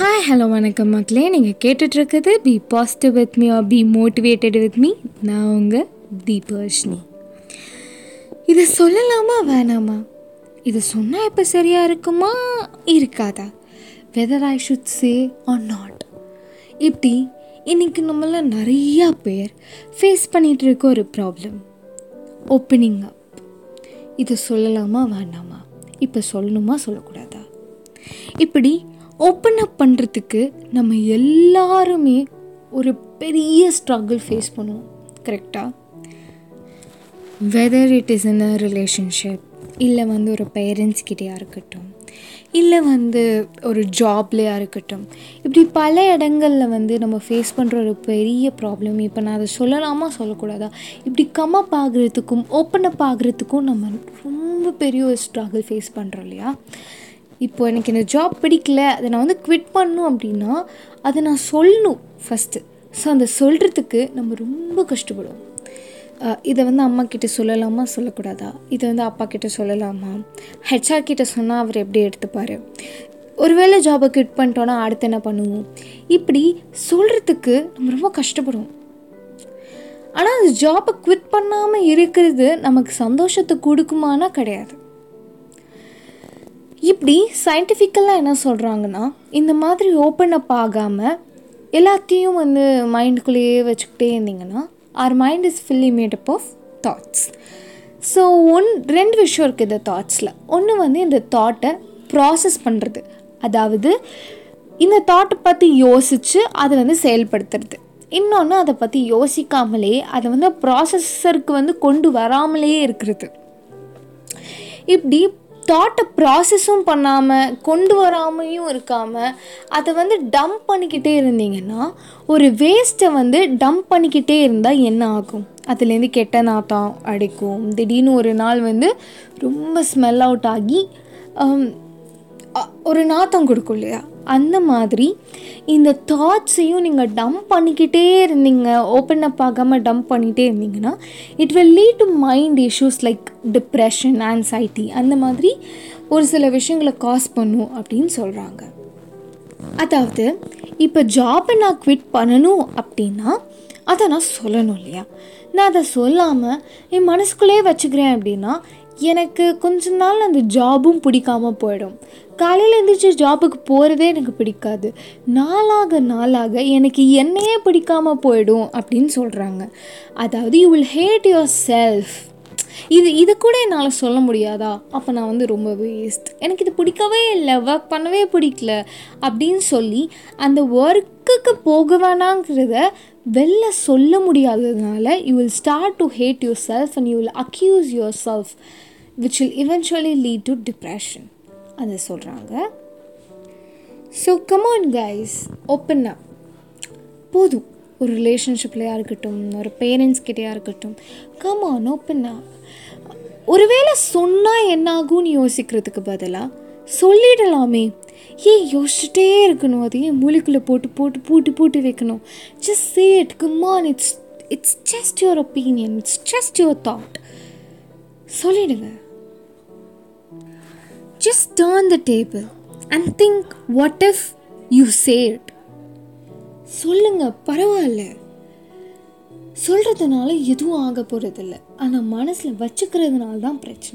Hi hello வணக்கம் மக்களே நீங்கள் கேட்டுட்ருக்குது be positive with me or be motivated with me நான் உங்கள் தீபர்ஷினி இதை சொல்லலாமா வேணாமா இது சொன்னால் இப்போ சரியாக இருக்குமா இருக்காதா whether I should say or not இப்படி இன்றைக்கி நம்மள நிறையா பேர் ஃபேஸ் பண்ணிகிட்டு இருக்க ஒரு ப்ராப்ளம் ஓப்பனிங் அப் இதை சொல்லலாமா வேண்டாமா இப்போ சொல்லணுமா சொல்லக்கூடாதா இப்படி ஓப்பன் அப் பண்ணுறதுக்கு நம்ம எல்லாருமே ஒரு பெரிய ஸ்ட்ரகிள் ஃபேஸ் பண்ணுவோம் கரெக்டாக whether it is in a relationship இல்லை வந்து ஒரு பேரண்ட்ஸ் கிட்டேயா இருக்கட்டும் இல்லை வந்து ஒரு ஜாப்லையாக இருக்கட்டும் இப்படி பல இடங்களில் வந்து நம்ம ஃபேஸ் பண்ணுற ஒரு பெரிய ப்ராப்ளம் இப்போ நான் அதை சொல்லலாமா சொல்லக்கூடாதா இப்படி கம் அப் ஆகுறதுக்கும் ஓப்பன் அப் ஆகுறதுக்கும் நம்ம ரொம்ப பெரிய ஒரு ஸ்ட்ரகிள் ஃபேஸ் பண்ணுறோம் இல்லையா இப்போ எனக்கு இந்த ஜாப் பிடிக்கல அதை நான் வந்து குவிட் பண்ணணும் அப்படின்னா அதை நான் சொல்லணும் ஃபஸ்ட்டு ஸோ அந்த சொல்கிறதுக்கு நம்ம ரொம்ப கஷ்டப்படுவோம் அஹ் இதை வந்து அம்மா கிட்ட சொல்லலாமா சொல்லக்கூடாதா இதை வந்து அப்பா கிட்ட சொல்லலாமா ஹெச்ஆர் கிட்ட சொன்னால் அவர் எப்படி எடுத்துப்பார் ஒருவேளை ஜாபை குவிட் பண்ணிட்டோன்னா அடுத்து என்ன பண்ணுவோம் இப்படி சொல்கிறதுக்கு நம்ம ரொம்ப கஷ்டப்படுவோம் ஆனால் அந்த ஜாபை குவிட் பண்ணாமல் இருக்கிறது நமக்கு சந்தோஷத்தை கொடுக்குமானா கிடையாது இப்படி சயின்டிஃபிக்கலாக என்ன சொல்கிறாங்கன்னா இந்த மாதிரி ஓப்பன் அப் ஆகாமல் எல்லாத்தையும் வந்து மைண்டுக்குள்ளேயே வச்சுக்கிட்டே இருந்தீங்கன்னா ஆர் மைண்ட் இஸ் ஃபில்லி மேடப் ஆஃப் தாட்ஸ் ஸோ ஒன் ரெண்டு விஷயம் இருக்குது இந்த தாட்ஸில் ஒன்று வந்து இந்த தாட்டை ப்ராசஸ் பண்ணுறது அதாவது இந்த தாட்டை பற்றி யோசித்து அதை வந்து செயல்படுத்துறது இன்னொன்று அதை பற்றி யோசிக்காமலே அதை வந்து ப்ராசஸருக்கு வந்து கொண்டு வராமலே இருக்கிறது இப்படி தாட்டை ப்ராசஸும் பண்ணாமல் கொண்டு வராமையும் இருக்காமல் அதை வந்து டம்ப் பண்ணிக்கிட்டே இருந்தீங்கன்னா ஒரு வேஸ்ட்டை வந்து டம்ப் பண்ணிக்கிட்டே இருந்தால் என்ன ஆகும் அதுலேருந்து கெட்ட நாத்தம் அடிக்கும் திடீர்னு ஒரு நாள் வந்து ரொம்ப ஸ்மெல் அவுட் ஆகி ஹம், அ- ஒரு நாத்தம் கொடுக்கும் இல்லையா அந்த மாதிரி இந்த தாட்ஸையும் நீங்கள் டம்ப் பண்ணிக்கிட்டே இருந்தீங்க ஓப்பன் அப் ஆகாமல் டம்ப் பண்ணிகிட்டே இருந்தீங்கன்னா it will lead to mind issues like depression anxiety அந்த மாதிரி ஒரு சில விஷயங்களை காஸ் பண்ணும் அப்படின்னு சொல்கிறாங்க அதாவது இப்போ ஜாபை நான் குவிட் பண்ணணும் அப்படின்னா அதை நான் சொல்லணும் இல்லையா நான் அதை சொல்லாமல் என் மனசுக்குள்ளேயே வச்சுக்கிறேன் அப்படின்னா எனக்கு கொஞ்ச நாள் அந்த ஜாபும் பிடிக்காம போயிடும் காலையில் எழுந்திரிச்சு ஜாபுக்கு போகிறதே எனக்கு பிடிக்காது நாளாக நாளாக எனக்கு என்னையே பிடிக்காம போயிடும் அப்படின்னு சொல்கிறாங்க அதாவது you will hate yourself இது இது கூட என்னால் சொல்ல முடியாதா அப்போ நான் வந்து ரொம்ப வேஸ்ட் எனக்கு இது பிடிக்கவே இல்லை ஒர்க் பண்ணவே பிடிக்கல அப்படின்னு சொல்லி அந்த ஒர்க்குக்கு போக வேணாங்கிறத வெளில சொல்ல முடியாததுனால you will start to hate yourself and you will accuse yourself which will eventually lead to depression அதை சொல்கிறாங்க so come on guys open up போதும் ஒரு ரிலேஷன்ஷிப்லையாக இருக்கட்டும் ஒரு பேரண்ட்ஸ் கிட்டேயா இருக்கட்டும் கமான் ஓப்பன் அப் ஒருவேளை சொன்னால் என்ன ஆகும்னு யோசிக்கிறதுக்கு பதிலாக சொல்லிடலாமே ஏன் யோசிச்சுட்டே இருக்கணும் அது ஏன் மூளைக்குள்ளே போட்டு போட்டு பூட்டி பூட்டி வைக்கணும் just say it come on it's it's just your opinion it's just your thought சொல்லிடுங்க just turn the table and think what if you say it சொல்லுங்க பரவாயில்ல சொல்கிறதுனால எதுவும் ஆக போகிறதில்ல ஆனால் மனசில் வச்சுக்கிறதுனால தான் பிரச்சனை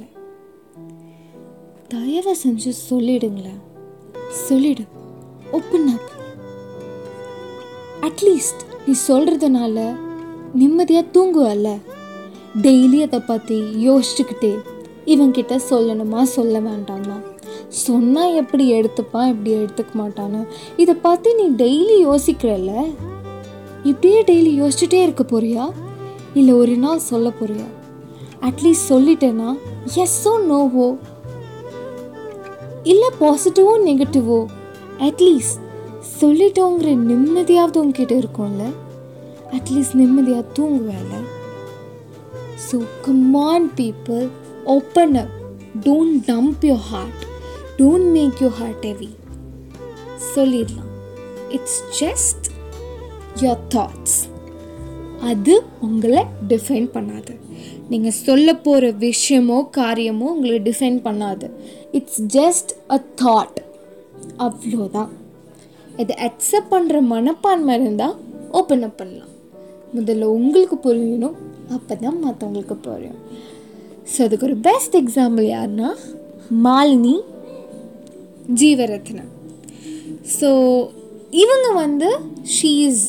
தயவு செஞ்சு சொல்லிடுங்களேன் சொல்லிடு ஓப்பன் அப் அட்லீஸ்ட் நீ சொல்கிறதுனால நிம்மதியாக தூங்குவல்ல டெய்லி அதை பற்றி யோசிச்சுக்கிட்டே இவன்கிட்ட சொல்லணுமா சொல்ல வேண்டாமா சொன்னால் எப்படி எடுத்துப்பான் எப்படி எடுத்துக்க மாட்டான்னு இதை பற்றி நீ டெய்லி யோசிக்கிறல்ல இப்படியே டெய்லி யோசிச்சுட்டே இருக்க போறியா இல்லை ஒரு நாள் சொல்ல போறியா அட்லீஸ்ட் சொல்லிட்டேன்னா எஸ்ஸோ நோவோ இல்லை பாசிட்டிவோ நெகட்டிவோ அட்லீஸ்ட் சொல்லிட்டோங்கிற நிம்மதியாவது உங்ககிட்ட இருக்கும்ல அட்லீஸ்ட் நிம்மதியாக தூங்குவேல so come on people open up don't dump your heart don't make your heart heavy சொல்லிடலாம் இட்ஸ் ஜஸ்ட் யோர் தாட்ஸ் அது உங்களை டிஃபைன் பண்ணாது நீங்கள் சொல்ல போகிற விஷயமோ காரியமோ உங்களை டிஃபைன் பண்ணாது இட்ஸ் ஜஸ்ட் அ தாட் அவ்வளோதான் இதை அக்செப்ட் பண்ணுற மனப்பான்மை இருந்தால் ஓப்பன் அப் பண்ணலாம் முதல்ல உங்களுக்கு புரியணும் அப்போ தான் மற்றவங்களுக்கு புரியும் ஸோ அதுக்கு ஒரு பெஸ்ட் எக்ஸாம்பிள் யாருன்னா மாலினி ஜீவரத்னம் ஸோ இவங்க வந்து ஷீஸ்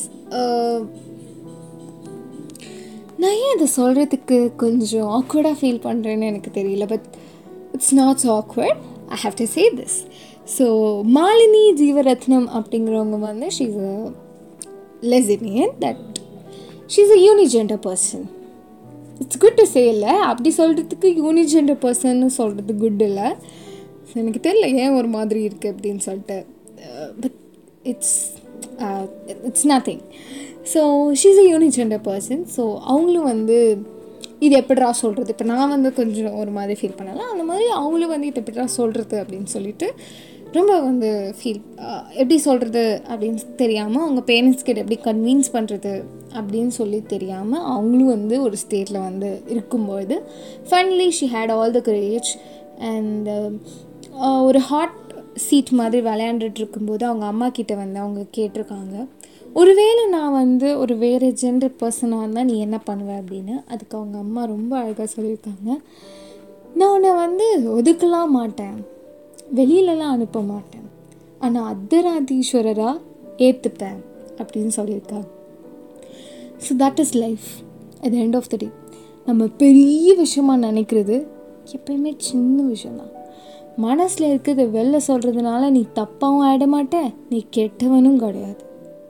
நான் ஏன் இதை சொல்கிறதுக்கு கொஞ்சம் ஆக்வர்டாக ஃபீல் பண்ணுறேன்னு எனக்கு தெரியல but it's not so awkward I have to say this so Malini Jeevarathnam அப்படிங்கிறவங்க வந்து she's a lesbian that she's a unigender person it's good to say இல்லை அப்படி சொல்கிறதுக்கு யூனிஜெண்டர் பர்சன் சொல்கிறது குட் இல்லை ஸோ எனக்கு தெரியல ஏன் ஒரு மாதிரி இருக்குது அப்படின்னு சொல்லிட்டு but it's it's nothing so she's a unigender person so அவங்களும் வந்து இது எப்படிடா சொல்கிறது இப்போ நான் வந்து கொஞ்சம் ஒரு மாதிரி ஃபீல் பண்ணலாம் அந்த மாதிரி அவங்களும் வந்து இது எப்படிடா சொல்கிறது அப்படின்னு சொல்லிட்டு ரொம்ப வந்து ஃபீல் எப்படி சொல்கிறது அப்படின்னு தெரியாமல் அவங்க பேரண்ட்ஸ் கிட்ட எப்படி கன்வின்ஸ் பண்ணுறது அப்படின்னு சொல்லி தெரியாமல் அவங்களும் வந்து ஒரு ஸ்டேட்டில் வந்து இருக்கும்பொழுது finally she had all the courage and ஒரு ஹாட் சீட் மாதிரி விளையாண்டுட்டு இருக்கும்போது அவங்க அம்மா கிட்ட வந்து அவங்க கேட்டிருக்காங்க ஒருவேளை நான் வந்து ஒரு வேறு ஜெண்டர் பர்சனாக இருந்தால் நீ என்ன பண்ணுவ அப்படின்னு அதுக்கு அவங்க அம்மா ரொம்ப அழகாக சொல்லியிருக்காங்க நான் உன்னை வந்து ஒதுக்கலாம் மாட்டேன் வெளியிலலாம் அனுப்ப மாட்டேன் ஆனால் அர்த்தராதீஸ்வரராக ஏற்றுப்பேன் அப்படின்னு சொல்லியிருக்காங்க so that is life at end of the day நம்ம பெரிய விஷயமாக நினைக்கிறது எப்பயுமே சின்ன விஷயந்தான் மனசில் இருக்கிறத வெளில சொல்கிறதுனால நீ தப்பாகவும் ஆகிட மாட்டே நீ கெட்டவனும் கிடையாது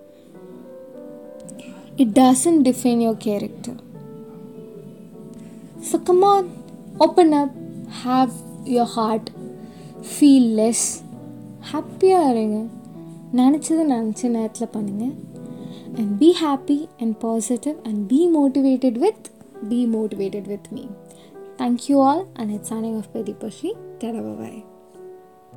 it doesn't define your character. So come on, open up, have your heart, feel less, ஹாப்பியாக இருங்க நினச்சதை நினச்ச நேரத்தில் பண்ணுங்கள் and be happy and positive and be motivated with be motivated with me thank you all and it's sunning of பெரி பஸ்ரீ தடவை